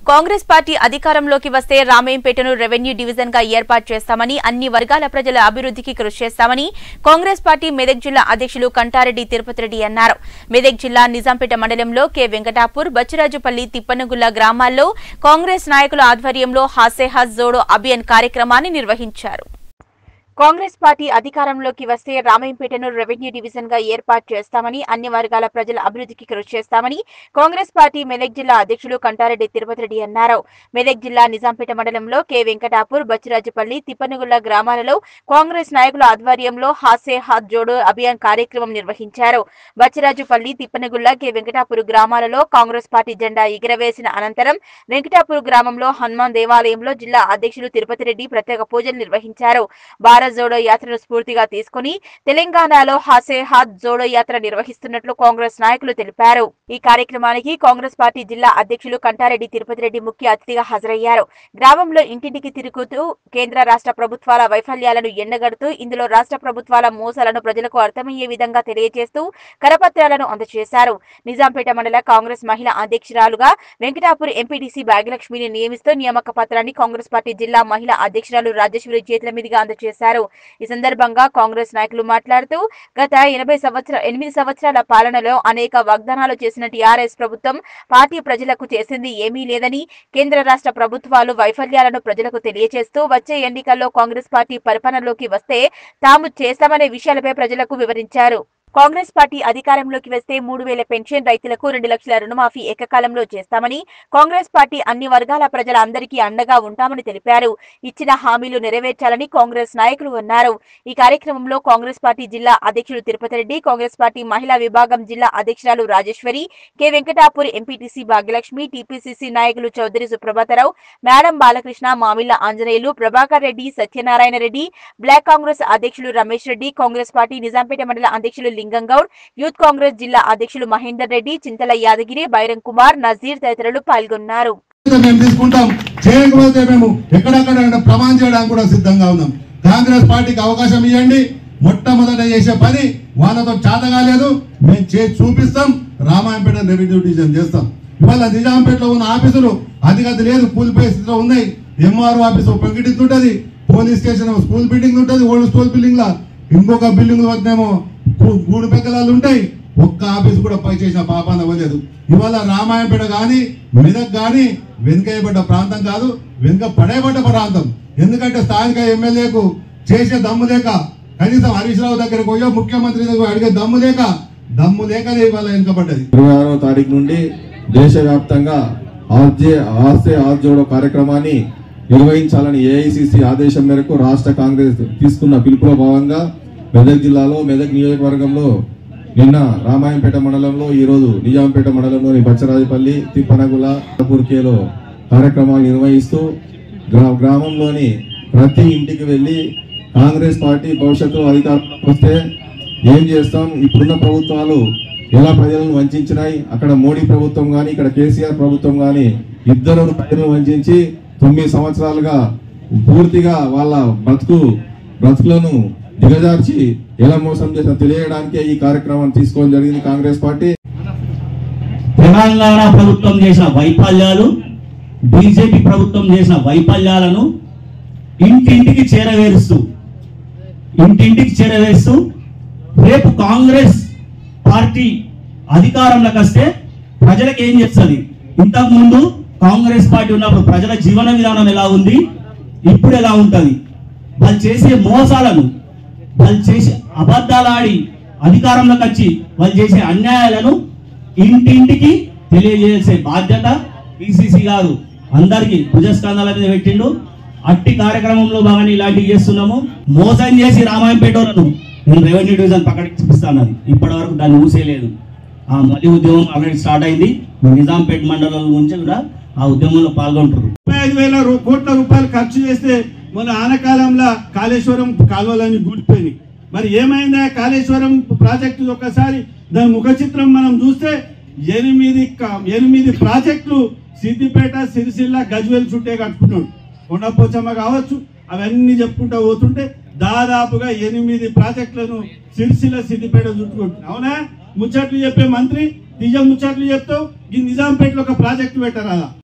Congress party అధికారంలోకి వస్తే రామేంపేటను revenue division గా ఏర్పాటు చేస్తామని అన్ని వర్గాల ప్రజల అభివృద్ధికి కృషి చేస్తామని కాంగ్రెస్ పార్టీ మెదక్ జిల్లా అధ్యక్షులు కంటారెడ్డి తిరుపతి రెడ్డి అన్నారు మెదక్ జిల్లా నిజాంపేట మండలంలో కె వెంకటాపూర్ బచ్చిరాజుపల్లి తిప్పనగుల్ల గ్రామాల్లో కాంగ్రెస్ నాయకుల ఆధ్వర్యంలో హాసే హజ్ జోడో అభియాన్ కార్యక్రమాన్ని నిర్వహించారు కాంగ్రెస్ పార్టీ అధికారంలోకి వస్తే రామాయంపేటను రెవెన్యూ డివిజన్ గా ఏర్పాటు చేస్తామని అన్ని వర్గాల ప్రజల అభివృద్ధికి కృషి చేస్తామని కాంగ్రెస్ పార్టీ మెదక్ జిల్లా అధ్యక్షులు కంటారెడ్డి తిరుపతి రెడ్డి అన్నారు మెదక్ జిల్లా నిజాంపేట మండలంలో కె వెంకటాపూర్ బచ్చిరాజుపల్లి తిప్పనగుల్ల గ్రామాలలో కాంగ్రెస్ నాయకుల ఆధ్వర్యంలో హాసే హాత్ జోడో అభియాన్ కార్యక్రమం నిర్వహించారు బచ్చిరాజుపల్లి తిప్పనగుల్ల కె వెంకటాపూర్ గ్రామాలలో కాంగ్రెస్ పార్టీ జెండా ఎగిరవేసిన అనంతరం వెంకటాపూర్ గ్రామంలో హనుమాన్ దేవాలయంలో జిల్లా అధ్యక్షులు తిరుపతి రెడ్డి ప్రత్యేక పూజలు నిర్వహించారు భారత్ జోడో యాత్రను స్ఫూర్తిగా తీసుకుని తెలంగాణలో హాసే హాత్ జోడో యాత్ర నిర్వహిస్తున్నట్లు కాంగ్రెస్ నాయకులు తెలిపారు ఈ కార్యక్రమానికి కాంగ్రెస్ పార్టీ జిల్లా అధ్యక్షులు కంటారెడ్డి తిరుపతి రెడ్డి ముఖ్య అతిథిగా హాజరయ్యారు గ్రామంలో ఇంటింటికి తిరుగుతూ కేంద్ర రాష్ట్ర ప్రభుత్వాల వైఫల్యాలను ఎండగడుతూ ఇందులో రాష్ట్ర ప్రభుత్వాల మోసాలను ప్రజలకు అర్థమయ్యే విధంగా తెలియజేస్తూ కరపత్రాలను అందజేశారు నిజాంపేట మండల కాంగ్రెస్ మహిళా అధ్యక్షురాలుగా వెంకటాపూర్ ఎంపీటీసీ భాగ్యలక్ష్మిని నియమిస్తూ నియామక పత్రాన్ని కాంగ్రెస్ పార్టీ జిల్లా మహిళా అధ్యక్షురాలు రాజేశ్వరి చేతుల మీదుగా అందజేశారు ఈ సందర్భంగా కాంగ్రెస్ నాయకులు మాట్లాడుతూ గత ఎనభై సంవత్సర ఎనిమిది సంవత్సరాల పాలనలో అనేక వాగ్దానాలు చేసిన టీఆర్ఎస్ ప్రభుత్వం పార్టీ ప్రజలకు చేసింది ఏమీ లేదని కేంద్ర రాష్ట్ర ప్రభుత్వాలు వైఫల్యాలను ప్రజలకు తెలియజేస్తూ వచ్చే ఎన్నికల్లో కాంగ్రెస్ పార్టీ పరిపాలనలోకి వస్తే తాము చేస్తామనే విషయాలపై ప్రజలకు వివరించారు కాంగ్రెస్ పార్టీ అధికారంలోకి వస్తే మూడు వేల పెన్షన్ రైతులకు రెండు లక్షల రుణమాఫీ ఏకకాలంలో చేస్తామని కాంగ్రెస్ పార్టీ అన్ని వర్గాల ప్రజల అందరికీ అండగా ఉంటామని తెలిపారు ఇచ్చిన హామీలు నెరవేర్చాలని కాంగ్రెస్ నాయకులు అన్నారు ఈ కార్యక్రమంలో కాంగ్రెస్ పార్టీ జిల్లా అధ్యక్షుడు తిరుపతి రెడ్డి కాంగ్రెస్ పార్టీ మహిళా విభాగం జిల్లా అధ్యక్షురాలు Rajeshwari K Venkatapur MPTC Bhagyalakshmi TPCC నాయకులు చౌదరి సుప్రభాతరావు మేడం బాలకృష్ణ మామిళ్ల ఆంజనేయులు ప్రభాకర్ రెడ్డి సత్యనారాయణ రెడ్డి బ్లాక్ కాంగ్రెస్ అధ్యక్షులు రమేష్ రెడ్డి కాంగ్రెస్ పార్టీ నిజాంపేట మండల అధ్యక్షులు లింగం గౌడ్ యూత్ కాంగ్రెస్ జిల్లా అధ్యక్షులు మహేందర్ రెడ్డి చింతల యాదగిరి బైరం కుమార్ నజీర్ తదితరులు పాల్గొన్నారు మేము తీసుకుంటాం చేయకపోతే మేము ఎక్కడెక్కడ ప్రమాణం చేయడానికి కూడా సిద్ధంగా ఉన్నాం కాంగ్రెస్ పార్టీకి అవకాశం ఇవ్వండి మొట్టమొదట చేసే పని వాళ్ళతో చేత కాలేదు మేము చేసి చూపిస్తాం రామాయంపేట రెవెన్యూ డివిజన్ చేస్తాం ఇవాళ నిజాంపేటలో ఉన్న ఆఫీసులు అధిగతి లేదు కూలిపోయే స్థితిలో ఉన్నాయి ఎంఆర్ఓ ఆఫీస్ ప్రకటిస్తుంటది పోలీస్ స్టేషన్ స్కూల్ బిల్డింగ్ ఉంటుంది ఓల్డ్ స్కూల్ బిల్డింగ్ లా ఇంకొక బిల్డింగ్ వద్దనేమో గూడు పెక్కలాలు ఉంటాయి ఒక్క ఆఫీస్ కూడా పై చేసిన పాపాన అవ్వలేదు ఇవాళ రామాయణపేట కానీ మెదక్ కానీ వెనుకయ్యబడ్డ ప్రాంతం కాదు వెనుక పడేయబడ్డ ప్రాంతం ఎందుకంటే స్థానిక ఎమ్మెల్యేకు చేసే దమ్ము లేక కనీసం హరీష్ రావు దగ్గరకు పోయో ముఖ్యమంత్రి దగ్గర అడిగే దమ్ము లేక దమ్ము లేకనే ఇవాళ వెనుకబడ్డది ఇరవై ఆరో తారీఖు నుండి దేశవ్యాప్తంగా ఆర్జే ఆస్తే ఆర్జోడో కార్యక్రమాన్ని నిర్వహించాలని ఏఐసిసి ఆదేశం మేరకు రాష్ట్ర కాంగ్రెస్ తీసుకున్న పిలుపులో భాగంగా మెదక్ జిల్లాలో మెదక్ నియోజకవర్గంలో నిన్న రామాయంపేట మండలంలో ఈ రోజు నిజాంపేట మండలంలోని బచ్చరాజపల్లి తిప్పనగుల కేలో కార్యక్రమాలు నిర్వహిస్తూ గ్రా గ్రామంలోని ప్రతి ఇంటికి వెళ్ళి కాంగ్రెస్ పార్టీ భవిష్యత్తులో అధికారంలోకి వస్తే ఏం చేస్తాం ఇప్పుడున్న ప్రభుత్వాలు ఎలా ప్రజలను వంచినాయి అక్కడ మోడీ ప్రభుత్వం గాని ఇక్కడ కేసీఆర్ ప్రభుత్వం గాని ఇద్దరు ప్రజలను వంచి తొమ్మిది సంవత్సరాలుగా పూర్తిగా వాళ్ళ బ్రతుకు బ్రతుకులను దిగజార్చి ఎలా మోసం చేసిన తెలియడానికే ఈ కార్యక్రమం తీసుకోవడం జరిగింది కాంగ్రెస్ పార్టీ తెలంగాణ ప్రభుత్వం చేసిన వైఫల్యాలు బీజేపీ ప్రభుత్వం చేసిన వైఫల్యాలను ఇంటింటికి చేరవేరుస్తూ ఇంటింటికి చేరవేస్తూ రేపు కాంగ్రెస్ పార్టీ అధికారంలోకి వస్తే ప్రజలకు ఏం చేస్తుంది ఇంతకు ముందు కాంగ్రెస్ పార్టీ ఉన్నప్పుడు ప్రజల జీవన విధానం ఎలా ఉంది ఇప్పుడు ఎలా ఉంటది వాళ్ళు చేసే మోసాలను వాళ్ళు చేసే అబద్ధాలు ఆడి అధికారంలోకి వచ్చి వాళ్ళు చేసే అన్యాయాలను ఇంటింటికి తెలియజేసే బాధ్యత పిసిసి గారు అందరికి భుజస్కంధాల మీద పెట్టిండు అట్టి కార్యక్రమంలో భాగంగా ఇలాంటివి చేస్తున్నాము మోసం చేసి రామాయంపేట వాళ్ళను నేను రెవెన్యూ డివిజన్ పక్కన చూపిస్తాను ఇప్పటి వరకు దాన్ని ఊసేయలేదు ఆ మళ్ళీ ఉద్యమం ఆల్రెడీ స్టార్ట్ అయింది నిజాంపేట మండలం నుంచి కూడా ఆ ఉద్యమంలో పాల్గొంటారు ముప్పై ఐదు వేల రూ- కోట్ల రూపాయలు ఖర్చు చేస్తే మన ఆనకాలంలో కాళేశ్వరం కాలువలన్నీ కూలిపోయినాయి మరి ఏమైందా కాళేశ్వరం ప్రాజెక్టు ఒకసారి దాని ముఖ చిత్రం మనం చూస్తే ఎనిమిది క- ఎనిమిది ప్రాజెక్టులు సిద్దిపేట సిరిసిల్ల గజ్వేల్ చుట్టే కట్టుకున్నాడు కొండపోచమ్మ కావచ్చు అవన్నీ చెప్పుకుంటా పోతుంటే దాదాపుగా ఎనిమిది ప్రాజెక్టులను సిరిసిల్ల సిద్దిపేట చుట్టుకుంటున్నాయి అవునా ముచ్చట్లు చెప్పే మంత్రి నిజం ముచ్చట్లు చెప్తావు ఈ నిజాంపేటలో ఒక ప్రాజెక్టు పెట్టరాదా